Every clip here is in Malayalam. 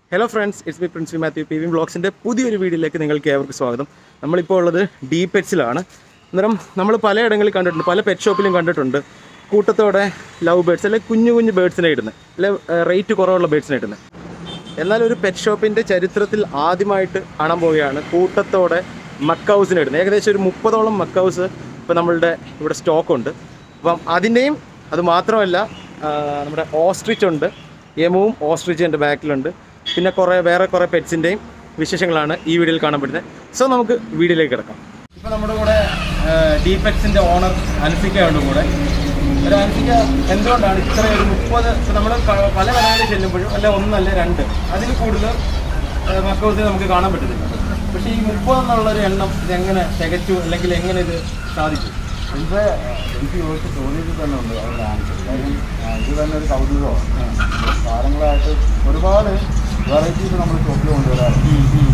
Hello friends it's me principal Mathew P V ബ്ലോഗ്സിൻ്റെ പുതിയൊരു വീഡിയോയിലേക്ക് നിങ്ങൾക്ക് ഏവർക്ക് സ്വാഗതം നമ്മളിപ്പോൾ ഉള്ളത് ഡി പെറ്റ്സിലാണ് അന്നേരം നമ്മൾ പലയിടങ്ങളിൽ കണ്ടിട്ടുണ്ട് പല പെറ്റ് ഷോപ്പിലും കണ്ടിട്ടുണ്ട് കൂട്ടത്തോടെ ലവ് ബേഡ്സ് അല്ലെങ്കിൽ കുഞ്ഞു കുഞ്ഞു ബേഡ്സിനെ ഇടുന്നത് അല്ലെ റേറ്റ് കുറവുള്ള ബേഡ്സിനെ ഇടുന്നത് എന്നാൽ ഒരു പെറ്റ് ഷോപ്പിൻ്റെ ചരിത്രത്തിൽ ആദ്യമായിട്ട് കാണാൻ പോവുകയാണ് കൂട്ടത്തോടെ മക്കൗസിനെ ഇടുന്നത് ഏകദേശം ഒരു മുപ്പതോളം മക്കൗസ് ഇപ്പോൾ നമ്മളുടെ ഇവിടെ സ്റ്റോക്കുണ്ട് അപ്പം അതിൻ്റെയും അത് മാത്രമല്ല ആ, നമ്മുടെ ഓസ്ട്രിച്ച് ഉണ്ട് യമവും ഓസ്ട്രിച്ച് എൻ്റെ ബാക്കിലുണ്ട് പിന്നെ കുറേ വേറെ കുറേ പെറ്റ്സിൻ്റെയും വിശേഷങ്ങളാണ് ഈ വീഡിയോയിൽ കാണാൻ പറ്റുന്നത് സോ നമുക്ക് വീഡിയോയിലേക്ക് കിടക്കാം ഇപ്പോൾ നമ്മുടെ കൂടെ ഡി പെറ്റ്സിൻ്റെ ഓണർ അൻസിക്കയുണ്ട് കൂടെ ഒരു അൻസിക്ക എന്തുകൊണ്ടാണ് ഇത്ര ഒരു മുപ്പത് നമ്മൾ പല കടകളിൽ ചെല്ലുമ്പോഴും അല്ല ഒന്നല്ല രണ്ട് അതിൽ കൂടുതൽ മക്കൗസിനെ നമുക്ക് കാണാൻ പറ്റുന്നില്ല പക്ഷേ ഈ മുപ്പത് എന്നുള്ളൊരു എണ്ണം ഇതെങ്ങനെ തികച്ചു അല്ലെങ്കിൽ എങ്ങനെ ഇത് സാധിച്ചു ഇത് എനിക്ക് ചോദിച്ച ചോദ്യത്തിൽ തന്നെ ഉണ്ട് അവരുടെ ആൻസർ കാര്യം ആ, ഇത് തന്നെ ഒരു കൗതുകമാണ് കാലങ്ങളായിട്ട് ഒരുപാട് വെറൈറ്റീസ് നമ്മൾ ഷോപ്പിൽ കൊണ്ടുവരാറുണ്ട്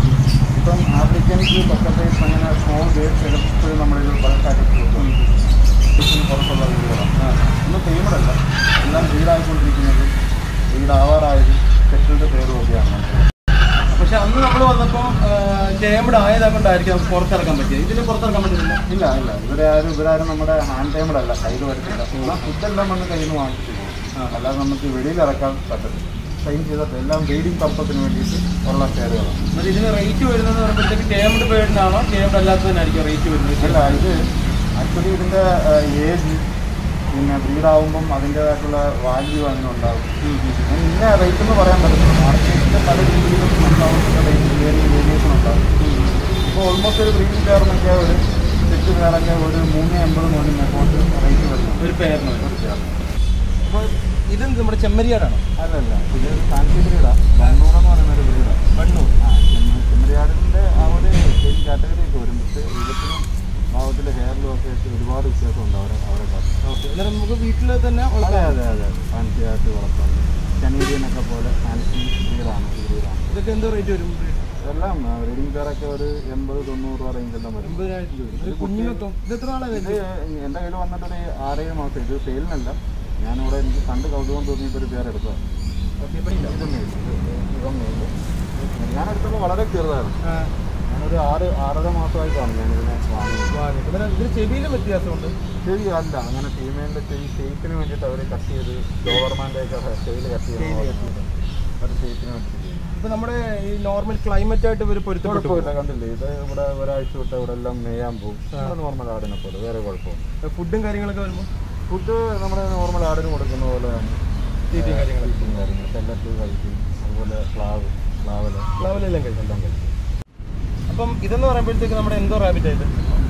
ഇപ്പം ആഫ്രിക്കൻസ് പക്കത്തേക്ക് അങ്ങനെ സ്മോൾ ബേഡ്സ് എപ്പോഴും നമ്മളിത് ബൾക്കായിട്ട് കൊടുക്കുന്നുണ്ട് ഇതിന് പുറത്തുള്ള വീടുകളാണ് ഒന്നും ഫേമഡല്ല എല്ലാം വീടായിക്കൊണ്ടിരിക്കുന്നത് വീടാവാറായത് സെറ്റിൽഡ് പേരും ഒക്കെയാണ് നമുക്ക് പക്ഷെ അന്ന് നമ്മൾ വന്നപ്പോൾ ടേംഡ് ആയതുകൊണ്ടായിരിക്കും നമുക്ക് പുറത്തിറക്കാൻ പറ്റിയത് ഇതിന് പുറത്തിറക്കാൻ പറ്റുന്നില്ല ഇല്ല ഇല്ല ഇവരാരും ഇവരാരും നമ്മുടെ ഹാൻഡ് ടൈമഡ് അല്ല കയ്യിൽ വരുന്നില്ല എന്നാൽ ഫുഡെല്ലാം വന്ന് കയ്യിൽ നിന്ന് വാങ്ങിച്ചു പോകും അല്ലാതെ നമുക്ക് വെളിയിൽ ഇറക്കാൻ പറ്റത്തില്ല ട്രെയിൻ ചെയ്തിട്ട് എല്ലാം ബ്രീഡിംഗ് പർപ്പസിന് വേണ്ടിയിട്ട് ഉള്ള ഷെയറുകളാണ് എന്നിട്ട് ഇതിന് റേറ്റ് വരുന്നത് പറയുമ്പോഴത്തേക്ക് ടേംഡ് പേടിനാണോ ടേംഡ് അല്ലാത്തതിനായിരിക്കും റേറ്റ് വരുന്നത് അല്ല ഇത് ആക്ച്വലി ഇതിൻ്റെ ഏജ് പിന്നെ ബ്രീഡാവുമ്പം അതിൻ്റേതായിട്ടുള്ള വാല്യൂ അതിനുണ്ടാകും ഞാൻ ഇന്ന റേറ്റ് എന്ന് പറയാൻ പറ്റില്ല മാർക്കറ്റിൽ പല രീതിയിലും ഉണ്ടാവുന്ന റേറ്റ് വേരിയ വേരിയേഷൻ ഉണ്ടാകും ഇപ്പോൾ ഓൾമോസ്റ്റ് ഒരു ബ്രീഡിംഗ് ചേർന്നൊക്കെ ഒരു സെറ്റ് പേരൊക്കെ ഒരു മൂന്ന് എൺപത് മുതൽ മേപ്പോട്ട് റേറ്റ് വരുന്നുണ്ട് ഒരു പേരിന് ഒരു പേർ അപ്പോൾ ഇത് നമ്മുടെ ചെമ്മരിയാടാണോ അല്ലല്ല ഇത് ഫാൻസി ബ്രീഡാണ് കണ്ണൂർ എന്ന് പറയുന്ന ഒരു ബ്രീഡാണ് കണ്ണൂർ ആ ചെമ്മ- ചെമ്മരിയാടിൻ്റെ ആ ഒരു സെയിം കാറ്റഗറിയൊക്കെ വരും പക്ഷേ രൂപത്തിലും ഭാവത്തിലെ ഹെയറിലും ഒക്കെ ആയിട്ട് ഒരുപാട് വ്യത്യാസമുണ്ട് അവരെ അവരെ കാട്ടി ഓക്കെ അന്നേരം നമുക്ക് വീട്ടിൽ തന്നെ അതെ വളർത്താം അതെ അതെ ഫാൻസി ആയിട്ട് വളർത്താം കനേഡിയനൊക്കെ പോലെ ഫാൻസി ബ്രീഡാണ് ഈ ബ്രീഡാണ് ഇതൊക്കെ എന്തോ റേറ്റ് വരും ഇതെല്ലാം റീഡിംഗ് പെയറൊക്കെ ഒരു എൺപത് തൊണ്ണൂറ് രൂപ റേഞ്ചെല്ലാം വരും എൺപതിനായിരം രൂപ ഇത് കുഞ്ഞുങ്ങൾക്കും ഇത് എത്ര നാളെ ഇത് എൻ്റെ കയ്യിൽ വന്നിട്ടൊരു ആറേഴ് മാസം ഇത് സെയിലിനല്ല ഞാനിവിടെ എനിക്ക് കണ്ട് കൗതുകം തോന്നിയപ്പോൾ ഒരു പേര് എടുത്തതാണ് ഓക്കെ ഇപ്പം ഇല്ല ഇത് മെയിൽ ഇത് ഇവൻ മെയിൽ ഞാൻ എടുത്തപ്പോൾ വളരെ ചെറുതായിരുന്നു ആ, ഞാനൊരു ആറ് ആറര മാസമായി കാണും ഞാനിതിനെ വാങ്ങിയത് വാങ്ങിയിട്ട്. അന്നേരം ഇതിന് ചെവിയിലും വ്യത്യാസമുണ്ട് ചെവി അല്ല അങ്ങനെ ഫീമെയിലിൻ്റെ ചെവി ഷേപ്പിന് വേണ്ടിയിട്ട് അവർ കട്ട് ചെയ്ത് ഡോവർമാൻ്റെ ഒക്കെ സ്റ്റൈൽ കട്ട് ചെയ്ത് ഒരു ഷേപ്പിന് വേണ്ടിയിട്ട് ചെയ്യും ഇപ്പൊ നമ്മുടെ ഈ നോർമൽ ക്ലൈമറ്റ് ആയിട്ട് ഇവർ പൊരുത്തപ്പെട്ടു കുഴപ്പമില്ല കണ്ടില്ലേ ഇത് ഇവിടെ ഒരാഴ്ച തൊട്ട് ഇവിടെ എല്ലാം മേയാൻ പോകും നമ്മുടെ നോർമൽ ആടിനെ പോലെ വേറെ കുഴപ്പമില്ല ഫുഡും കാര്യങ്ങളൊക്കെ വരുമ്പോൾ ഫുഡ് നമ്മുടെ നോർമൽ ആടിന് കൊടുക്കുന്ന പോലെ തന്നെ തീറ്റയും കാര്യങ്ങളും തീറ്റയും കാര്യങ്ങൾ പെല്ലറ്റ് കഴിക്കും അതുപോലെ പ്ലാവ് പ്ലാവല് ലെവലെല്ലാം കഴിക്കും എല്ലാം കഴിക്കും അപ്പം ഇതെന്ന് പറയുമ്പോഴത്തേക്ക് നമ്മുടെ എന്തോ റാബിറ്റ് ആയിട്ട്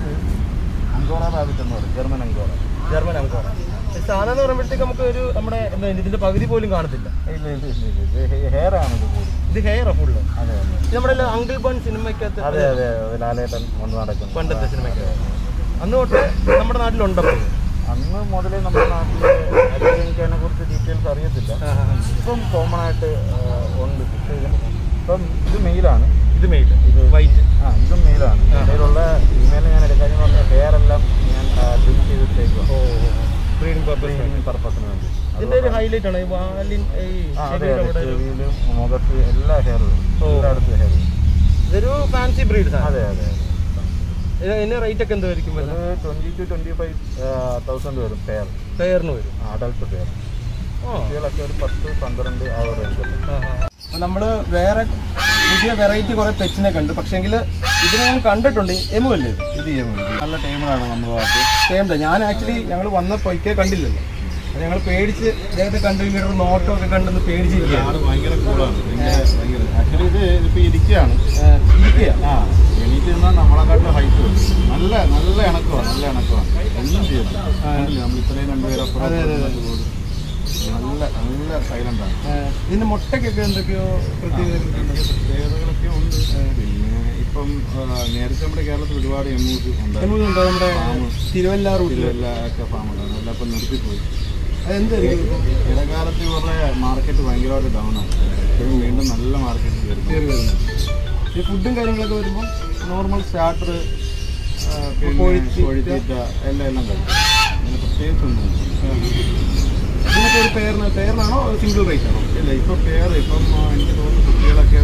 അങ്കോറ റാബിറ്റ് എന്ന് പറയും ജർമ്മൻ അങ്കോറ ജർമ്മൻ അങ്കോറ സാധനം എന്ന് പറയുമ്പോഴത്തേക്ക് നമുക്ക് ഒരു നമ്മുടെ എന്താ ഇതിന്റെ പകുതി പോലും കാണത്തില്ല ഇല്ല ഇല്ല ഇല്ല ഇല്ല ഇത് ഹെയർ ആണ് ഇത് കൂടുതൽ ഇത് ഹെയർ ഫുള്ള് അതെ അതെ ഇത് നമ്മുടെ അങ്കിൾ ബൺ സിനിമയ്ക്കകത്ത് അതെ അതെ അതെ ലാലേട്ടൻ കൊണ്ട് നടക്കുന്നു പണ്ടത്തെ സിനിമയ്ക്ക് അന്ന് തൊട്ട് നമ്മുടെ നാട്ടിലുണ്ടപ്പോൾ അന്ന് മുതലേ നമ്മുടെ നാട്ടിൽ അല്ലെങ്കിൽ എനിക്ക് അതിനെ കുറിച്ച് ഡീറ്റെയിൽസ് അറിയത്തില്ല ഇപ്പം കോമൺ ആയിട്ട് ആ, ഉണ്ട് പക്ഷേ ഇതിന് ഇപ്പം ഇത് മെയിലാണ് ഇത് മെയിൽ ഇത് വൈറ്റ് ആ ഇതും മെയിലാണ് ഇതിലുള്ള ഫീമെയിൽ ഞാൻ എടുക്കാന്ന് പറഞ്ഞാൽ ഹെയർ എല്ലാം ഞാൻ ഡ്രിം ചെയ്തിട്ടേക്കുക ഓ ബ്രീഡിംഗ് പർപ്പസ് പർപ്പസിന് വേണ്ടി ഇതിന്റെ ഒരു ഹൈലൈറ്റ് ആണ് ഈ വാലിൻ ഈ ആ അതെ ചെവിയുടെ അതെ അവിടെ ഒരു- ചെവിയിലും മുഖത്ത് എല്ലാ ഹെയറും ഓ. എല്ലായിടത്തും ഹെയർ ഇതൊരു ഫാൻസി ബ്രീഡ് സാധനം അതെ അതെ ഇത് ഇതിന്റെ റേറ്റ് ഒക്കെ എന്തായിരിക്കും ഇത് വരുന്നത് twenty two twenty five thousand വരും പെയർ പെയറിന് വരും അഡൽട്ട് പെയർ ഓ കുട്ടികളൊക്കെ ഒരു പത്ത് പന്ത്രണ്ട് ആ ഒരു റേഞ്ചിൽ അപ്പോൾ നമ്മൾ വേറെ പുതിയ വെറൈറ്റി കുറേ പെറ്റ്സിനെ കണ്ടു പക്ഷേങ്കിൽ ഇതിനെ ഞാൻ കണ്ടിട്ടുണ്ട് എമു അല്ലേ ഇത്? ഇത് ചെയ്യാൻ വേണ്ടി നല്ല ടൈമിലാണ് നമ്മുടെ ഭാഗത്ത് സെയിം ഞാൻ ആക്ച്വലി ഞങ്ങൾ വന്നപ്പോൾ ഇക്കേ കണ്ടില്ലല്ലോ ഞങ്ങൾ പേടിച്ച് ഇദ്ദേഹത്തെ കണ്ടു ഇങ്ങനെ ഒരു നോട്ടം ഒക്കെ കണ്ടെന്ന് പേടിച്ചിരിക്കുകയാണ് ആള് ഭയങ്കര കൂളാണ് ഭയങ്കര ആക്ച്വലി ഇത് ഇതിപ്പോൾ ഇരിക്കുകയാണ് ഇരിക്കുക ആ എണീറ്റ് നിന്നാൽ നമ്മളെക്കാട്ടിലും ഹൈറ്റ് വരും നല്ല നല്ല ഇണക്കമാണ് നല്ല ഇണക്കമാണ് ഒന്നും ചെയ്യണം കണ്ടില്ലേ നമ്മൾ ഇത്രയും രണ്ടുപേരപ്പുറം നല്ല നല്ല സൈലന്റ് ആണ് ഇതിന്റെ മുട്ടയ്ക്കൊക്കെ എന്തൊക്കെയോ പ്രത്യേകത പ്രത്യേകതകളൊക്കെ ഉണ്ട് പിന്നെ ഇപ്പം ആ, നേരത്തെ നമ്മുടെ കേരളത്തിൽ ഒരുപാട് എമ്മൂസ് ഉണ്ടായിരുന്നു ഉണ്ടോ നമ്മുടെ തിരുവല്ല റൂട്ടിൽ എല്ലാ ഒക്കെ ഫാം ഉണ്ടായിരുന്നു എല്ലാം ഇപ്പം നിർത്തിപ്പോയി അതെന്തായിരിക്കും ഇടക്കാലത്ത് ഇവരുടെ മാർക്കറ്റ് ഭയങ്കരമായിട്ട് ഡൗൺ ആണ് ഇപ്പോഴും വീണ്ടും നല്ല മാർക്കറ്റ് കയറി കയറി വരുന്നത് ഈ ഫുഡും കാര്യങ്ങളൊക്കെ വരുമ്പോൾ നോർമൽ സ്റ്റാർട്ടർ കോഴിത്തീറ്റ. കോഴിത്തീറ്റ എല്ലാം എല്ലാം കഴിക്കും അങ്ങനെ പ്രത്യേകിച്ചൊന്നും ഇതിനൊക്കെ ഒരു പെയറിന് പെയറിനാണോ സിംഗിൾ റേറ്റ് ആണോ ഇല്ല ഇപ്പൊ പേർ ഇപ്പം ആ, എനിക്ക് തോന്നുന്നു കുട്ടികളൊക്കെ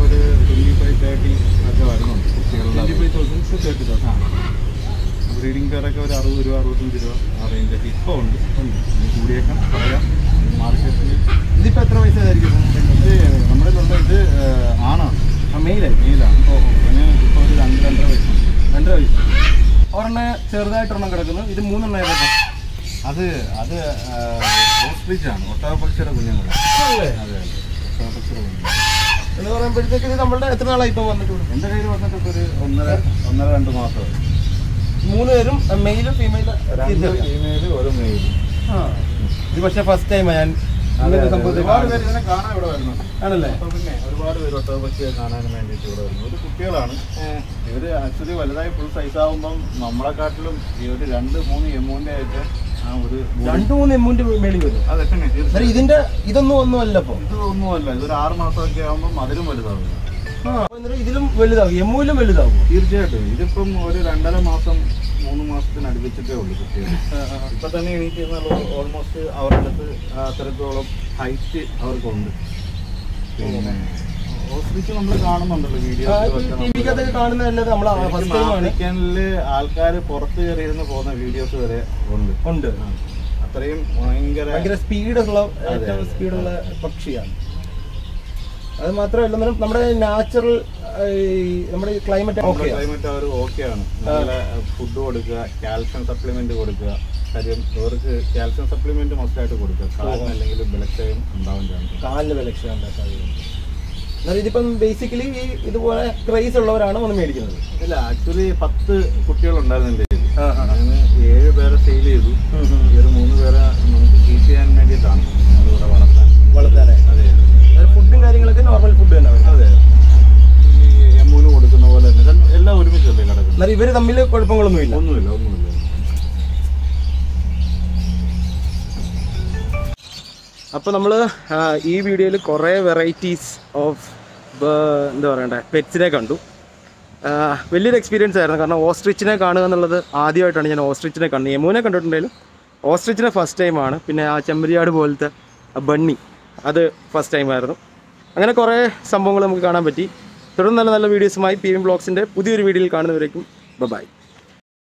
പേരൊക്കെ ഒരു അറുപത് രൂപ അറുപത്തഞ്ച് രൂപ ആ റേഞ്ചൊക്കെ ഇപ്പോൾ ഉണ്ട് ഇനി കൂടിയേക്കാം പറയാം മാർക്കറ്റിൽ ഇതിപ്പോൾ എത്ര പൈസയായിരിക്കും ഇത് നമ്മളിലുള്ള ഇത് ഏഹ്, ആണാണ് മെയിലായി മെയിലാണ് അതിന് ഇപ്പോൾ ഒരു രണ്ട് രണ്ടര വയസ്സ് രണ്ടര വയസ്സ് ഒരെണ്ണം ചെറുതായിട്ടൊരെണ്ണം കിടക്കുന്നു ഇത് മൂന്നെണ്ണം ഏതൊക്കെ അത് അത് ഓസ്ട്രിച്ചാണ് ഒട്ടാപക്ഷിയുടെ കുഞ്ഞുങ്ങളാണ് അതെ അതെ ഒട്ടാപക്ഷിയുടെ കുഞ്ഞുങ്ങൾ എന്ന് പറയുമ്പോഴത്തേക്ക് ഇത് നമ്മളുടെ എത്ര നാളായി ഇപ്പം വന്നിട്ടുണ്ട് എൻ്റെ കയ്യിൽ വന്നിട്ട് ഇപ്പോൾ ഒരു ഒന്നര ഒന്നര രണ്ട് മാസമായി മൂന്ന് പേരും മെയിലും ഫീമെയിലും രണ്ട് ഫീമെയിൽ ഒരു മെയിൽ ഇത് പക്ഷേ ഫസ്റ്റ് ടൈമാണ് ഞാൻ ഇങ്ങനത്തെ സംഭവത്തിൽ ഒരുപാട് പേര് ഇതിനെ കാണാൻ ഇവിടെ വരുന്നു ആണല്ലേ അപ്പോൾ പിന്നെ ഒരുപാട് പേര് ഒട്ടകപക്ഷിയെ കാണാൻ വേണ്ടിയിട്ട് ഇവിടെ വരുന്നു ഒരു കുട്ടികളാണ് ഇവര് ആക്ച്വലി വലുതായി ഫുൾ സൈസ് ആകുമ്പം നമ്മളെക്കാട്ടിലും ഈ ഒരു രണ്ട് മൂന്ന് എമൗണ്ട് ആയിട്ട് ആ ഒരു രണ്ടു മൂന്ന് എമ്മൂന്റെ മേളിൽ വരും അതൊക്കെ തീർച്ചയായും അന്നേരം ഇതിന്റെ ഇതൊന്നും ഒന്നും അല്ല ഇപ്പൊ ഇത് ഒന്നുമല്ല ഇതൊരു ആറ് മാസമൊക്കെ ആകുമ്പം അതിലും വലുതാവും ഇതിലും വലുതാവും എമ്മൂലും വലുതാവും തീർച്ചയായിട്ടും ഇതിപ്പം ഒരു രണ്ടര മാസം മൂന്ന് മാസത്തിന് അടുപ്പിച്ചിട്ടേ ഉള്ളൂ കുട്ടികൾ ഇപ്പൊ തന്നെ എണീറ്റ് ഓൾമോസ്റ്റ് അവരുടെ അടുത്ത് അത്രത്തോളം ഹൈറ്റ് അവർക്കുണ്ട് പിന്നെ ഓസ്ട്രിച്ച് നമ്മൾ കാണുന്നുണ്ടല്ലോ ടി വിക്കകത്തൊക്കെ കാണുന്നതല്ലാതെ നമ്മൾ ഫസ്റ്റ് ടൈമാണ് ആഫ്രിക്കനില് ആൾക്കാർ പുറത്ത് കയറിയിരുന്ന് പോകുന്ന വീഡിയോസ് വരെ ഉണ്ട് ഉണ്ട് ആ. അത്രയും ഭയങ്കര ഭയങ്കര സ്പീഡുള്ള ഏറ്റവും സ്പീഡുള്ള പക്ഷിയാണ് അത് മാത്രമല്ല അന്നേരം നമ്മുടെ നാച്ചുറൽ നമ്മുടെ ക്ലൈമറ്റ് ഓക്കെ ക്ലൈമറ്റ് അവർ ഓക്കെയാണ് നല്ല ഫുഡ് കൊടുക്കുക കാൽഷ്യം സപ്ലിമെന്റ് കൊടുക്കുക കാര്യം ഇവർക്ക് കാൽഷ്യം സപ്ലിമെന്റ് മസ്റ്റായിട്ട് കൊടുക്കുക കാലിന് അല്ലെങ്കിൽ ബലക്ഷയം ഉണ്ടാവാൻ ചാൻസ് കാലിന് വിലക്ഷം എന്നാൽ ഇതിപ്പം ബേസിക്കലി ഈ ഇതുപോലെ ക്രൈസ് ഉള്ളവരാണ് വന്ന് മേടിക്കുന്നത് ഇല്ല ആക്ച്വലി പത്ത് കുട്ടികളുണ്ടായിരുന്നു എൻ്റെ കയ്യിൽ ഞാൻ ഏഴ് പേരെ സെയിൽ ചെയ്തു ഈ ഒരു മൂന്ന് പേരെ നമുക്ക് കീപ്പ് ചെയ്യാൻ വേണ്ടിയിട്ടാണ് അതിവിടെ വളർത്താൻ വളർത്താനായി അതെ ഫുഡും കാര്യങ്ങളൊക്കെ നോർമൽ ഫുഡ് തന്നെ വരും അതെ ഈ എമ്മൂന് കൊടുക്കുന്ന പോലെ തന്നെ ഇതെല്ലാം- എല്ലാം ഒരുമിച്ചല്ലേ കിടക്കുന്നത് എന്നാൽ ഇവര് തമ്മിൽ കുഴപ്പങ്ങളൊന്നുമില്ല ഒന്നുമില്ല ഒന്നുമില്ല അപ്പോൾ നമ്മൾ ഈ വീഡിയോയിൽ കുറേ വെറൈറ്റീസ് ഓഫ് എന്താ പറയണ്ടേ പെറ്റ്സിനെ കണ്ടു ആ, വലിയൊരു എക്സ്പീരിയൻസ് ആയിരുന്നു കാരണം ഓസ്ട്രിച്ചിനെ കാണുക എന്നുള്ളത് ആദ്യമായിട്ടാണ് ഞാൻ ഓസ്ട്രിച്ചിനെ കണ്ടത് യമൂനെ കണ്ടിട്ടുണ്ടെങ്കിലും ഓസ്ട്രിച്ചിനെ ഫസ്റ്റ് ടൈമാണ് പിന്നെ ആ ചെമ്പരിയാട് പോലത്തെ ആ ബണ്ണി അത് ഫസ്റ്റ് ടൈമായിരുന്നു അങ്ങനെ കുറേ സംഭവങ്ങൾ നമുക്ക് കാണാൻ പറ്റി തുടർന്ന് നല്ല നല്ല വീഡിയോസുമായി പി എം ബ്ലോഗ്സിൻ്റെ പുതിയൊരു വീഡിയോയിൽ കാണുന്നവരേക്കും ബൈ